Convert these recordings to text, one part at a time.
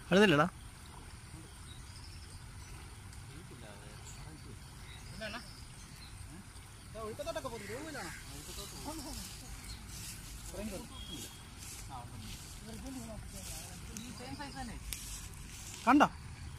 അടുത്തില്ലടാ കണ്ടോ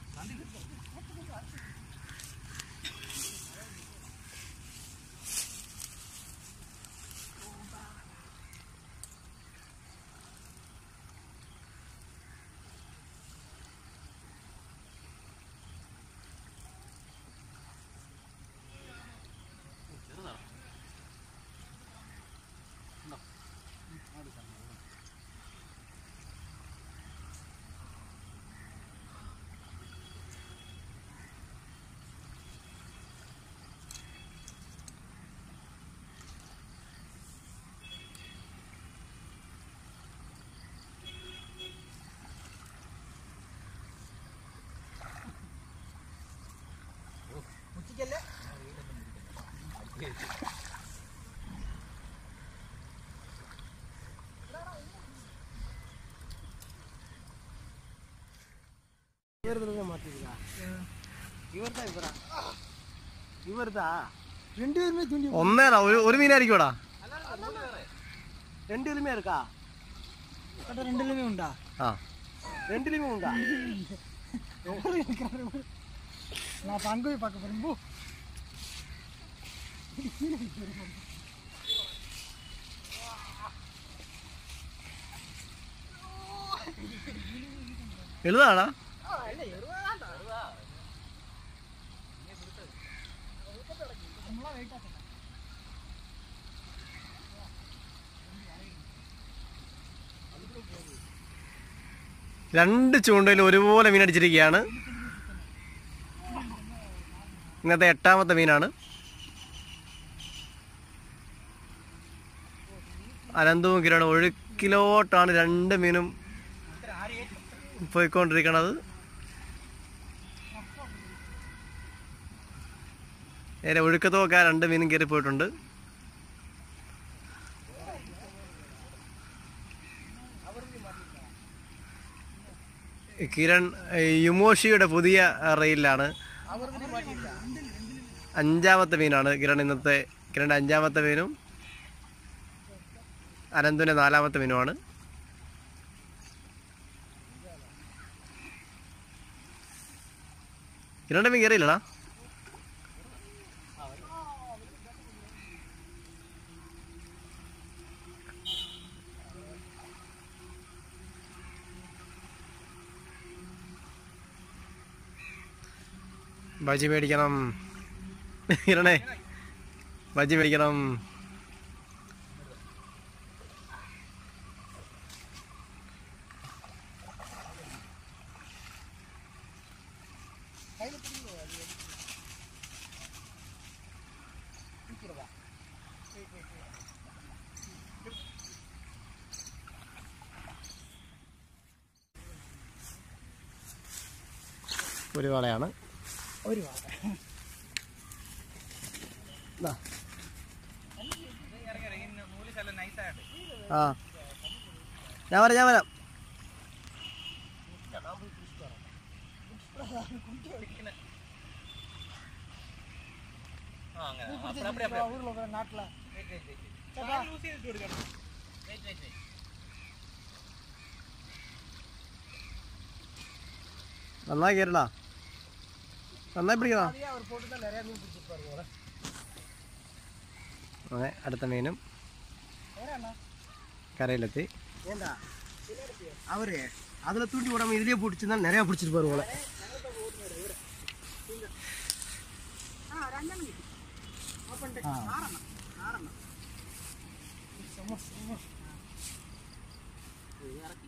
இவர்தான் மாட்டிருக்கா இவர் தான் இவரா இவர் தான் ரெண்டு பேருமே துண்டி ഒന്നേടാ ഒരു ഒരു മീനായിരിക്കുമടാ ரெண்டுலுமே இருக்கா கட்ட ரெண்டுலுமே உண்டா ആ ரெண்டுலுமே உண்டா எவ்வளவு இருக்காரு நான் இப்ப அங்க போய் பார்க்க போறேன் போ എഴുതാടാ രണ്ട് ചൂണ്ടയിൽ ഒരുപോലെ മീൻ അടിച്ചിരിക്കുകയാണ് ഇന്നത്തെ എട്ടാമത്തെ മീനാണ് അനന്തവും കിരണും ഒഴുക്കിലോട്ടാണ് രണ്ട് മീനും പോയിക്കൊണ്ടിരിക്കണത് നേരെ ഒഴുക്കത്തൊക്കെ രണ്ട് മീനും കയറി പോയിട്ടുണ്ട് കിരൺ ഏഹ്, യുമോഷിയുടെ പുതിയ ഏഹ്, റെയിലാണ് അഞ്ചാമത്തെ മീനാണ് കിരൺ ഇന്നത്തെ കിരണിൻ്റെ അഞ്ചാമത്തെ മീനും അനന്തുവിൻ്റെ നാലാമത്തെ മീനുമാണ് കിരണിൻ്റെ മീൻ കയറിയില്ലടാ ബജി മേടിക്കണം കിരണേ ബജി മേടിക്കണം ഒരു വളയാണ് ഒരു വാഴ ദാ. ആ ഞാൻ വരാം ഞാൻ വരാം ஊர்ல இருக்கிற நாட்டுல നന്നായി കയറടാ നന്നായി പിടിക്കടാ நிறைய அவர் போட்டு தான் நிறைய மீன் பிடிச்சிருப்பாரு போல അതെ അടുത്ത മീനും வேற என்ன കരയിലെത്തി ஏண்டா அவரு அதுல தூண்டி விடாம இதுலயே பிடிச்சிருந்தா நிறைய பிடிச்சிருப்பாரு போல ஆ.